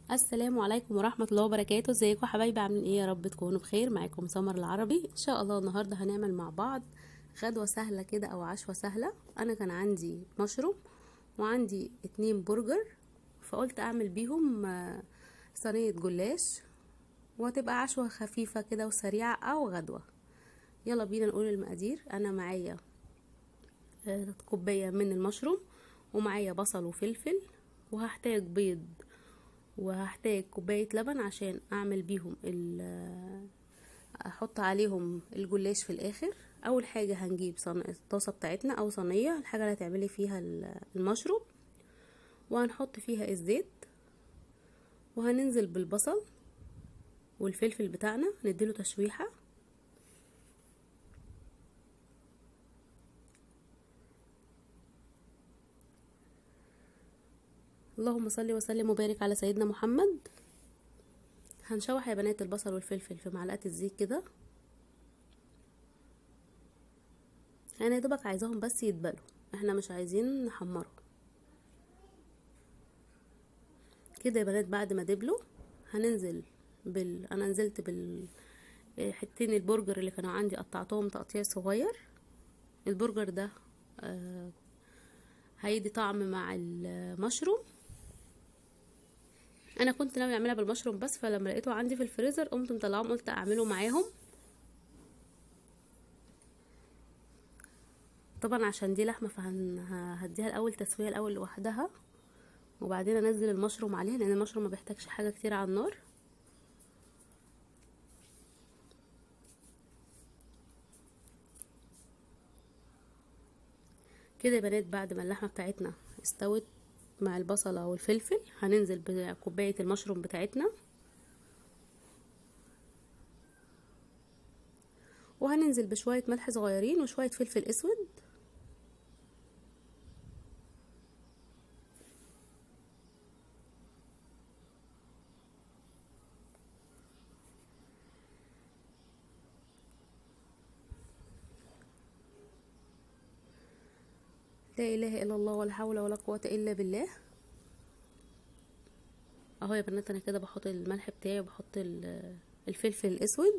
السلام عليكم ورحمة الله وبركاته ازيكم حبايبي عاملين ايه يا رب تكونوا بخير معاكم سمر العربي ان شاء الله النهاردة هنعمل مع بعض غدوة سهلة كده او عشوة سهلة انا كان عندي مشروم وعندي اتنين برجر فقلت اعمل بيهم آه، صينية جلاش وهتبقى عشوة خفيفة كده وسريعة او غدوة يلا بينا نقول المقادير انا معايا آه، كوباية من المشروم ومعايا بصل وفلفل وهحتاج بيض وهحتاج كوباية لبن عشان اعمل بيهم ال- احط عليهم الجلاش في الاخر اول حاجة هنجيب صن... الطاسة بتاعتنا او صينية الحاجة اللي هتعملي فيها ال- المشروب وهنحط فيها الزيت وهننزل بالبصل والفلفل بتاعنا نديله تشويحة اللهم صل وسلم وبارك على سيدنا محمد هنشوح يا بنات البصل والفلفل في معلقه الزيت كده انا يا دوبك عايزاهم بس يتبلوا احنا مش عايزين نحمرهم كده يا بنات بعد ما دبلوا هننزل بال انا نزلت بال حتتين البرجر اللي كانوا عندي قطعتهم تقطيع صغير البرجر ده آه هيدي طعم مع المشروم انا كنت ناوي اعملها بالمشروم بس فلما لقيته عندي في الفريزر قمت مطلعهم قلت اعمله معاهم طبعا عشان دي لحمه فهديها الاول تسويه الاول لوحدها وبعدين انزل المشروم عليها لان المشروم ما بيحتاجش حاجه كتير على النار كده يا بنات بعد ما اللحمه بتاعتنا استوت مع البصلة والفلفل هننزل بكوباية المشروم بتاعتنا وهننزل بشوية ملح صغيرين وشوية فلفل اسود لا اله الا الله ولا حول ولا قوه الا بالله اهو يا بنات انا كده بحط الملح بتاعي وبحط الفلفل الاسود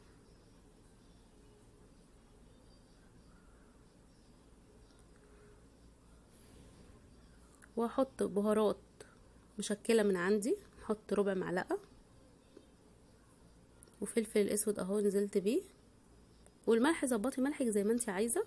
واحط بهارات مشكله من عندي احط ربع معلقه وفلفل الاسود اهو نزلت بيه والملح ظبطي ملحك زي ما انت عايزه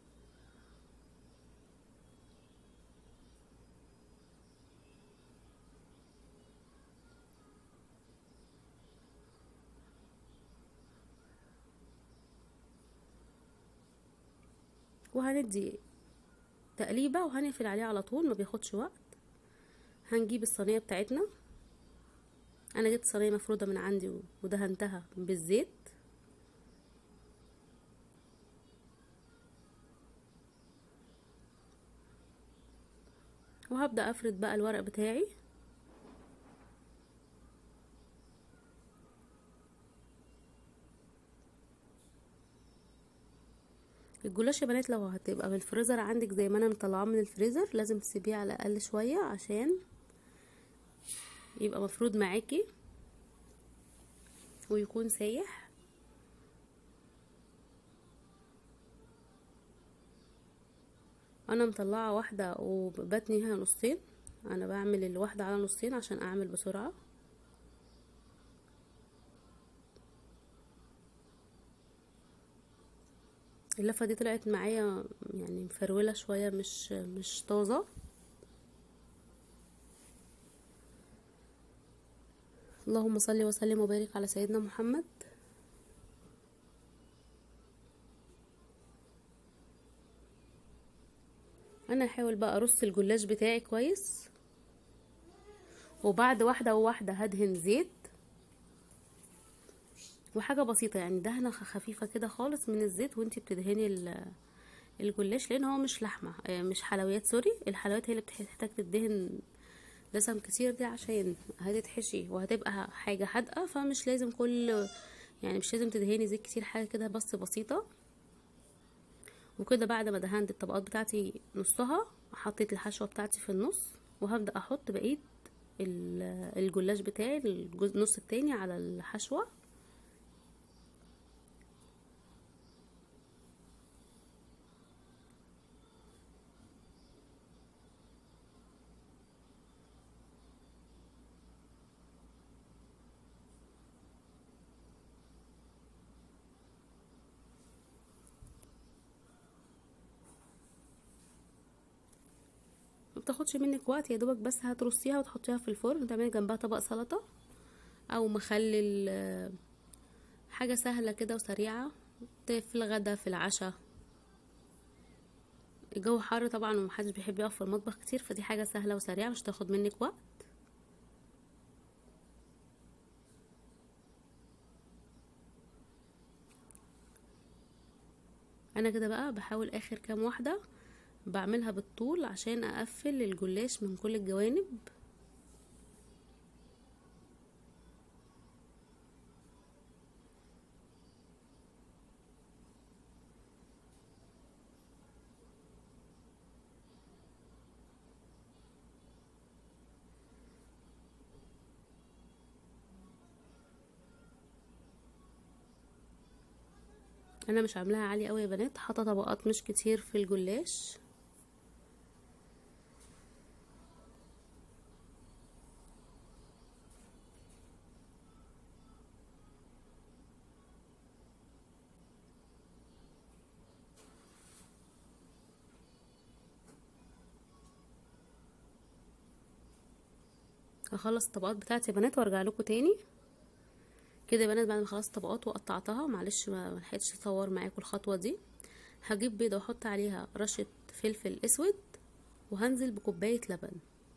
وهندي تقليبه وهنقفل عليه على طول ما بياخدش وقت هنجيب الصينيه بتاعتنا انا جبت صينيه مفروده من عندي ودهنتها بالزيت وهبدا افرد بقى الورق بتاعي الجلاش يا بنات لو هتبقى في الفريزر عندك زي ما انا مطلعاه من الفريزر لازم تسيبيه على الاقل شويه عشان يبقى مفرود معاكي ويكون سايح انا مطلعه واحده وبتنيها نصين انا بعمل الواحده على نصين عشان اعمل بسرعه اللفه دي طلعت معايا يعني مفروله شويه مش مش طازه اللهم صل وسلم وبارك على سيدنا محمد انا هحاول بقى ارص الجلاش بتاعي كويس وبعد واحده وواحده هدهن زيت وحاجه بسيطه يعني دهنه خفيفه كده خالص من الزيت وانتي بتدهني الجلاش لان هو مش لحمه مش حلويات سوري الحلويات هي اللي بتحتاج تدهن دسم كتير دي عشان هتتحشي وهتبقى حاجه حادقه فمش لازم كل يعني مش لازم تدهني زيت كتير حاجه كده بس بسيطه وكده بعد ما دهنت الطبقات بتاعتي نصها حطيت الحشوه بتاعتي في النص وهبدا احط بقيه ال- الجلاش بتاعي الجزء النص التاني على الحشوة ما بتاخدش منك وقت يا دوبك بس هترصيها وتحطيها في الفرن وتعملي جنبها طبق سلطة او مخلل آه، حاجة سهلة كده وسريعة في الغدا في العشاء الجو حر طبعا ومحدش بيحب يقف في المطبخ كتير فدي حاجة سهلة وسريعة مش تاخد منك وقت انا كده بقى بحاول اخر كام واحدة بعملها بالطول عشان اقفل الجلاش من كل الجوانب انا مش عاملاها عالية قوي يا بنات حاطه طبقات مش كتير في الجلاش هخلص الطبقات بتاعتي يا بنات وارجع لكم تاني كده يا بنات بعد ما خلصت طبقات وقطعتها معلش ما ما لحقتش اصور معاكم الخطوه دي هجيب بيضه واحط عليها رشه فلفل اسود وهنزل بكوبايه لبن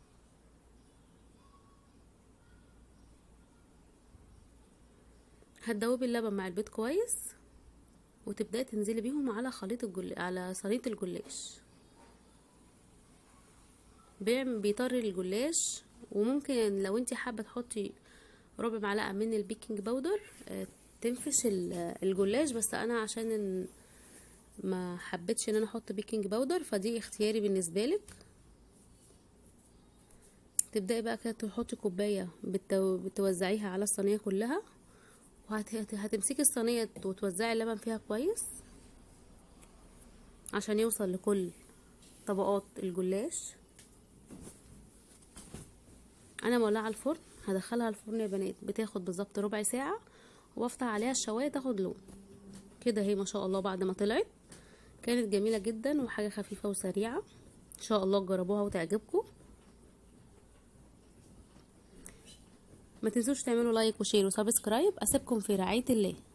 هتدوبي اللبن مع البيض كويس وتبداي تنزلي بيهم على خليط الجل... على صينيه الجلاش بيعمل بيطري الجلاش وممكن لو انت حابه تحطي ربع معلقه من البيكنج باودر آه، تنفش ال- الجلاش بس انا عشان ان ما حبيتش ان انا احط بيكنج باودر فدي اختياري بالنسبه لك تبداي بقى كده تحطي كوبايه بتو... بتوزعيها على الصينيه كلها وهتمسكي الصينيه وتوزعي اللبن فيها كويس عشان يوصل لكل طبقات الجلاش انا مولعه الفرن هدخلها الفرن يا بنات بتاخد بالظبط ربع ساعه وافتح عليها الشوايه تاخد لون كده هي ما شاء الله بعد ما طلعت كانت جميله جدا وحاجه خفيفه وسريعه ان شاء الله تجربوها وتعجبكم ما تنسوش تعملوا لايك وشير وسبسكرايب اسيبكم في رعايه الله